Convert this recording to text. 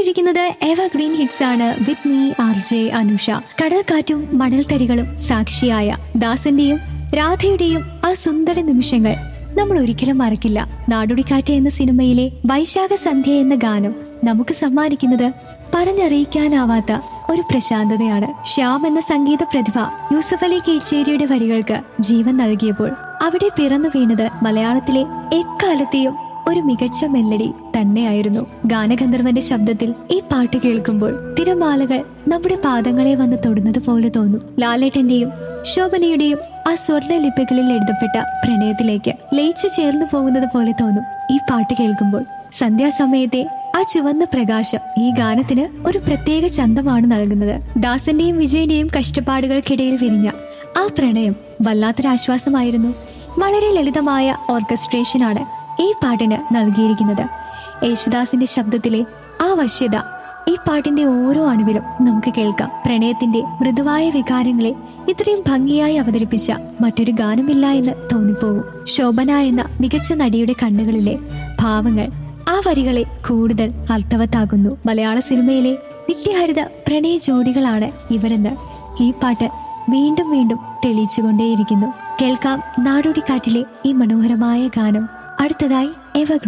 കേട്ടുകൊണ്ടിരിക്കുന്നത് evergreen hits ആണ് with me R J Anusha കടൽക്കാറ്റും മണൽത്തരികളും സാക്ഷിയായ ദാസന്റെയും രാധയുടെയും ആ സുന്ദര നിമിഷങ്ങൾ നമ്മൾ ഒരിക്കലും മറക്കില്ല നാടുടിക്കാറ്റ് എന്ന സിനിമയിലെ വൈശാഖ സന്ധ്യ എന്ന ഗാനം നമുക്ക് സമ്മാനിക്കുന്നത് പറഞ്ഞറിയിക്കാനാവാത്ത ഒരു പ്രശാന്തതയാണ് ശ്യാം എന്ന സംഗീത പ്രതിഭ യൂസഫ് അലി കേച്ചേരിയുടെ വരികൾക്ക് ജീവൻ നൽകിയപ്പോൾ അവിടെ പിറന്നു വീണത് മലയാളത്തിലെ എക്കാലത്തെയും ഒരു മികച്ച മെല്ലഡി തന്നെയായിരുന്നു ഗാനഗന്ധർവന്റെ ശബ്ദത്തിൽ ഈ പാട്ട് കേൾക്കുമ്പോൾ തിരമാലകൾ നമ്മുടെ പാദങ്ങളെ വന്ന് തൊടുന്നത് പോലെ തോന്നും ലാലേട്ടന്റെയും ശോഭനയുടെയും ആ സ്വർണ്ണ ലിപികളിൽ എഴുതപ്പെട്ട പ്രണയത്തിലേക്ക് ലയിച്ചു ചേർന്നു പോകുന്നത് പോലെ തോന്നും ഈ പാട്ട് കേൾക്കുമ്പോൾ സന്ധ്യാസമയത്തെ ആ ചുവന്ന പ്രകാശം ഈ ഗാനത്തിന് ഒരു പ്രത്യേക ചന്തമാണ് നൽകുന്നത് ദാസന്റെയും വിജയന്റെയും കഷ്ടപ്പാടുകൾക്കിടയിൽ വിരിഞ്ഞ ആ പ്രണയം വല്ലാത്തൊരാശ്വാസമായിരുന്നു വളരെ ലളിതമായ ഓർക്കസ്ട്രേഷനാണ് ഈ പാട്ടിന് നൽകിയിരിക്കുന്നത് യേശുദാസിന്റെ ശബ്ദത്തിലെ ആ വശ്യത ഈ പാട്ടിന്റെ ഓരോ അണുവിലും നമുക്ക് കേൾക്കാം പ്രണയത്തിന്റെ മൃദുവായ വികാരങ്ങളെ ഇത്രയും ഭംഗിയായി അവതരിപ്പിച്ച മറ്റൊരു ഗാനമില്ല എന്ന് തോന്നിപ്പോകും ശോഭന എന്ന മികച്ച നടിയുടെ കണ്ണുകളിലെ ഭാവങ്ങൾ ആ വരികളെ കൂടുതൽ അർത്ഥവത്താകുന്നു മലയാള സിനിമയിലെ നിത്യഹരിത പ്രണയ ജോഡികളാണ് ഇവരെന്ന് ഈ പാട്ട് വീണ്ടും വീണ്ടും തെളിയിച്ചുകൊണ്ടേയിരിക്കുന്നു കേൾക്കാം നാടോടിക്കാറ്റിലെ ഈ മനോഹരമായ ഗാനം അടുത്തതായി എവർഗ്രീൻ